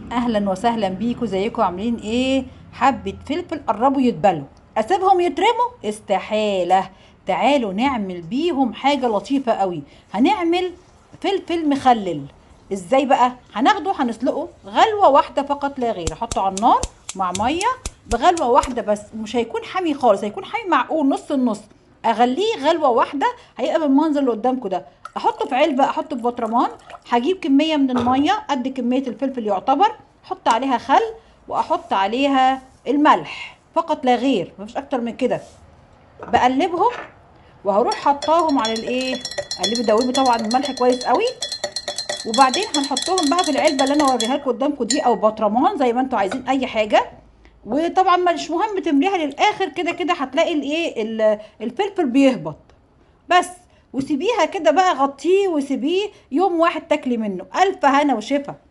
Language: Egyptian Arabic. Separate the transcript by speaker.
Speaker 1: اهلا وسهلا بيكم زيكم عاملين ايه حبة فلفل قربوا يتبلوا اسيبهم يترموا استحالة تعالوا نعمل بيهم حاجة لطيفة قوي هنعمل فلفل مخلل ازاي بقى هناخده هنسلقه غلوة واحدة فقط لا غير احطه على النار مع مية بغلوة واحدة بس مش هيكون حامي خالص هيكون حامي معقول نص النص اغليه غلوة واحدة هيبقى بالمنظر اللي قدامكم ده احطه في علبة احطه في برطمان هجيب كمية من المية قد كمية الفلفل يعتبر احط عليها خل واحط عليها الملح فقط لا غير مفيش اكتر من كده بقلبهم وهروح حطاهم على الايه اقلبه دوبي طبعا الملح كويس قوي وبعدين هنحطهم بقى في العلبه اللي انا اوريها لكم قدامكم دي او برطمان زي ما انتوا عايزين اي حاجه وطبعا مش مهم تمليها للاخر كده كده هتلاقي الايه ال- الفلفل بيهبط بس وسيبيها كده بقى غطيه وسيبيه يوم واحد تاكلي منه الف هنا وشفا